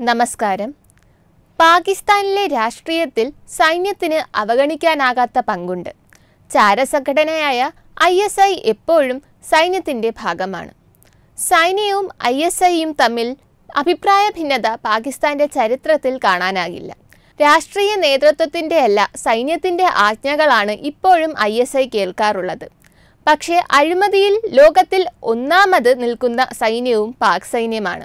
നമസ്കാരം പാകിസ്ഥാനിലെ രാഷ്ട്രീയത്തിൽ സൈന്യത്തിന് അവഗണിക്കാനാകാത്ത പങ്കുണ്ട് ചാരസംഘടനയായ ഐ എസ് ഐ എപ്പോഴും സൈന്യത്തിൻ്റെ ഭാഗമാണ് സൈന്യവും ഐ എസ് ഐയും തമ്മിൽ അഭിപ്രായ ഭിന്നത പാകിസ്ഥാന്റെ ചരിത്രത്തിൽ കാണാനാകില്ല രാഷ്ട്രീയ നേതൃത്വത്തിൻ്റെ അല്ല സൈന്യത്തിൻ്റെ ആജ്ഞകളാണ് ഇപ്പോഴും ഐ എസ് ഐ കേൾക്കാറുള്ളത് പക്ഷേ അഴിമതിയിൽ ലോകത്തിൽ ഒന്നാമത് നിൽക്കുന്ന സൈന്യവും പാക് സൈന്യമാണ്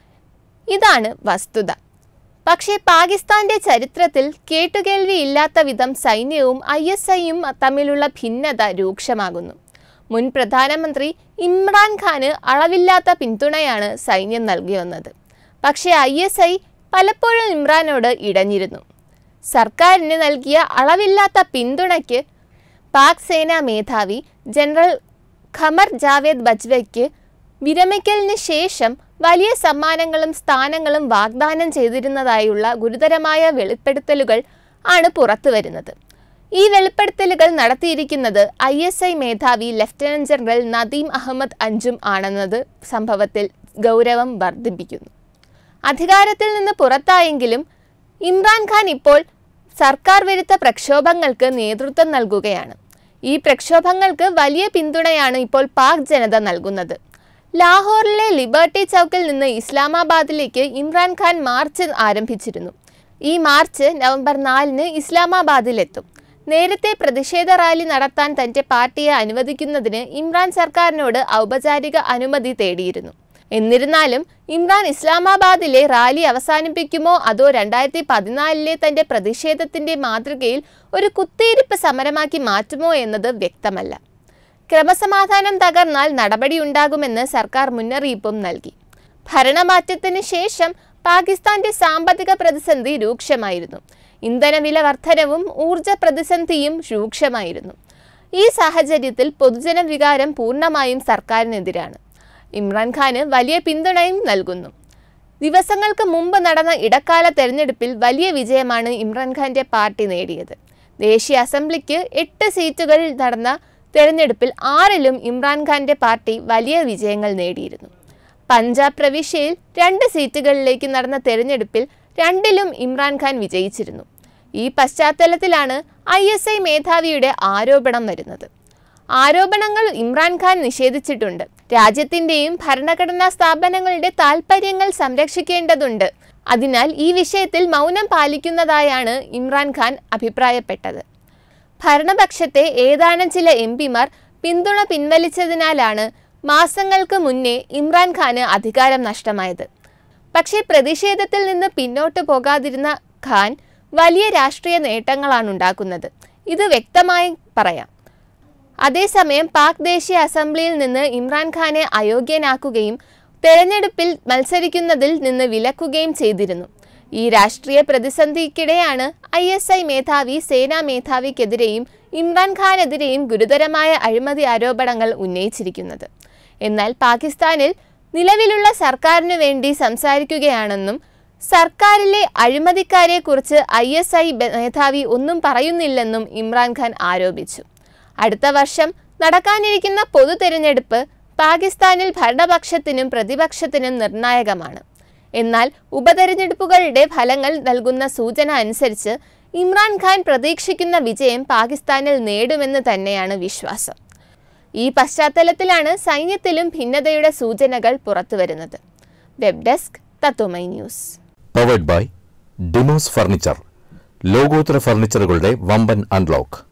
ഇതാണ് വസ്തുത പക്ഷേ പാകിസ്ഥാന്റെ ചരിത്രത്തിൽ കേട്ടുകേൾവിയില്ലാത്ത വിധം സൈന്യവും ഐ എസ് ഐയും തമ്മിലുള്ള ഭിന്നത രൂക്ഷമാകുന്നു മുൻ പ്രധാനമന്ത്രി ഇമ്രാൻഖാന് അളവില്ലാത്ത പിന്തുണയാണ് സൈന്യം നൽകി വന്നത് പക്ഷേ ഐ എസ് ഐ പലപ്പോഴും ഇമ്രാനോട് ഇടഞ്ഞിരുന്നു സർക്കാരിന് നൽകിയ അളവില്ലാത്ത പിന്തുണയ്ക്ക് പാക് സേനാ മേധാവി ജനറൽ ഖമർ ജാവേദ് ബജ്വയ്ക്ക് വിരമിക്കലിന് ശേഷം വലിയ സമ്മാനങ്ങളും സ്ഥാനങ്ങളും വാഗ്ദാനം ചെയ്തിരുന്നതായുള്ള ഗുരുതരമായ വെളിപ്പെടുത്തലുകൾ ആണ് പുറത്തു വരുന്നത് ഈ വെളിപ്പെടുത്തലുകൾ നടത്തിയിരിക്കുന്നത് ഐ എസ് ഐ മേധാവി ലഫ്റ്റനന്റ് ജനറൽ നദീം അഹമ്മദ് അഞ്ചും ആണെന്നത് സംഭവത്തിൽ ഗൗരവം വർദ്ധിപ്പിക്കുന്നു അധികാരത്തിൽ നിന്ന് പുറത്തായെങ്കിലും ഇമ്രാൻഖാൻ ഇപ്പോൾ സർക്കാർ വിരുദ്ധ പ്രക്ഷോഭങ്ങൾക്ക് നേതൃത്വം നൽകുകയാണ് ഈ പ്രക്ഷോഭങ്ങൾക്ക് വലിയ പിന്തുണയാണ് ഇപ്പോൾ പാക് ജനത നൽകുന്നത് ലാഹോറിലെ ലിബർട്ടി ചൗക്കിൽ നിന്ന് ഇസ്ലാമാബാദിലേക്ക് ഇമ്രാൻഖാൻ മാർച്ച് ആരംഭിച്ചിരുന്നു ഈ മാർച്ച് നവംബർ നാലിന് ഇസ്ലാമാബാദിലെത്തും നേരത്തെ പ്രതിഷേധ റാലി നടത്താൻ തന്റെ പാർട്ടിയെ അനുവദിക്കുന്നതിന് ഇമ്രാൻ സർക്കാരിനോട് ഔപചാരിക അനുമതി തേടിയിരുന്നു എന്നിരുന്നാലും ഇമ്രാൻ ഇസ്ലാമാബാദിലെ റാലി അവസാനിപ്പിക്കുമോ അതോ രണ്ടായിരത്തി പതിനാലിലെ തന്റെ പ്രതിഷേധത്തിന്റെ മാതൃകയിൽ ഒരു കുത്തിയിരിപ്പ് സമരമാക്കി മാറ്റുമോ എന്നത് വ്യക്തമല്ല ക്രമസമാധാനം തകർന്നാൽ നടപടിയുണ്ടാകുമെന്ന് സർക്കാർ മുന്നറിയിപ്പും നൽകി ഭരണമാറ്റത്തിന് ശേഷം പാകിസ്ഥാന്റെ സാമ്പത്തിക പ്രതിസന്ധി രൂക്ഷമായിരുന്നു ഇന്ധനവില വർധനവും ഊർജ പ്രതിസന്ധിയും രൂക്ഷമായിരുന്നു ഈ സാഹചര്യത്തിൽ പൊതുജന വികാരം പൂർണ്ണമായും സർക്കാരിനെതിരാണ് ഇമ്രാൻഖാന് വലിയ പിന്തുണയും നൽകുന്നു ദിവസങ്ങൾക്ക് മുമ്പ് നടന്ന ഇടക്കാല തെരഞ്ഞെടുപ്പിൽ വലിയ വിജയമാണ് ഇമ്രാൻഖാന്റെ പാർട്ടി നേടിയത് ദേശീയ അസംബ്ലിക്ക് എട്ട് സീറ്റുകളിൽ നടന്ന തെരഞ്ഞെടുപ്പിൽ ആറിലും ഇമ്രാൻഖാന്റെ പാർട്ടി വലിയ വിജയങ്ങൾ നേടിയിരുന്നു പഞ്ചാബ് പ്രവിശ്യയിൽ രണ്ട് സീറ്റുകളിലേക്ക് നടന്ന തെരഞ്ഞെടുപ്പിൽ രണ്ടിലും ഇമ്രാൻഖാൻ വിജയിച്ചിരുന്നു ഈ പശ്ചാത്തലത്തിലാണ് ഐ എസ് ഐ മേധാവിയുടെ ആരോപണം വരുന്നത് ആരോപണങ്ങൾ ഇമ്രാൻഖാൻ നിഷേധിച്ചിട്ടുണ്ട് രാജ്യത്തിന്റെയും ഭരണഘടനാ സ്ഥാപനങ്ങളുടെ താൽപ്പര്യങ്ങൾ സംരക്ഷിക്കേണ്ടതുണ്ട് അതിനാൽ ഈ വിഷയത്തിൽ മൗനം പാലിക്കുന്നതായാണ് ഇമ്രാൻഖാൻ അഭിപ്രായപ്പെട്ടത് ഭരണപക്ഷത്തെ ഏതാനും ചില എം പിമാർ പിന്തുണ പിൻവലിച്ചതിനാലാണ് മാസങ്ങൾക്ക് മുന്നേ ഇമ്രാൻഖാന് അധികാരം നഷ്ടമായത് പക്ഷേ പ്രതിഷേധത്തിൽ നിന്ന് പിന്നോട്ട് പോകാതിരുന്ന ഖാൻ വലിയ രാഷ്ട്രീയ നേട്ടങ്ങളാണ് ഉണ്ടാക്കുന്നത് ഇത് വ്യക്തമായി പറയാം അതേസമയം പാക് ദേശീയ അസംബ്ലിയിൽ നിന്ന് ഇമ്രാൻഖാനെ അയോഗ്യനാക്കുകയും തെരഞ്ഞെടുപ്പിൽ മത്സരിക്കുന്നതിൽ നിന്ന് വിലക്കുകയും ചെയ്തിരുന്നു ഈ രാഷ്ട്രീയ പ്രതിസന്ധിക്കിടെയാണ് ഐ എസ് ഐ മേധാവി സേനാ മേധാവിക്കെതിരെയും ഇമ്രാൻഖാനെതിരെയും ഗുരുതരമായ അഴിമതി ആരോപണങ്ങൾ ഉന്നയിച്ചിരിക്കുന്നത് എന്നാൽ പാകിസ്ഥാനിൽ നിലവിലുള്ള സർക്കാരിനു വേണ്ടി സംസാരിക്കുകയാണെന്നും സർക്കാരിലെ അഴിമതിക്കാരെക്കുറിച്ച് ഐ എസ് ഐ മേധാവി ഒന്നും പറയുന്നില്ലെന്നും ഇമ്രാൻഖാൻ ആരോപിച്ചു അടുത്ത വർഷം നടക്കാനിരിക്കുന്ന പൊതു തെരഞ്ഞെടുപ്പ് പാകിസ്ഥാനിൽ ഭരണപക്ഷത്തിനും പ്രതിപക്ഷത്തിനും നിർണായകമാണ് എന്നാൽ ഉപതെരഞ്ഞെടുപ്പുകളുടെ ഫലങ്ങൾ നൽകുന്ന സൂചന അനുസരിച്ച് ഇമ്രാൻഖാൻ പ്രതീക്ഷിക്കുന്ന വിജയം പാകിസ്ഥാനിൽ നേടുമെന്ന് തന്നെയാണ് വിശ്വാസം ഈ പശ്ചാത്തലത്തിലാണ് സൈന്യത്തിലും ഭിന്നതയുടെ സൂചനകൾ പുറത്തുവരുന്നത് web desk Tatwamayi news powered by ഡിമോസ് ഫർണിച്ചർ ലോകോത്തര ഫർണിച്ചറുകളുടെ വമ്പൻ അൺലോക്ക്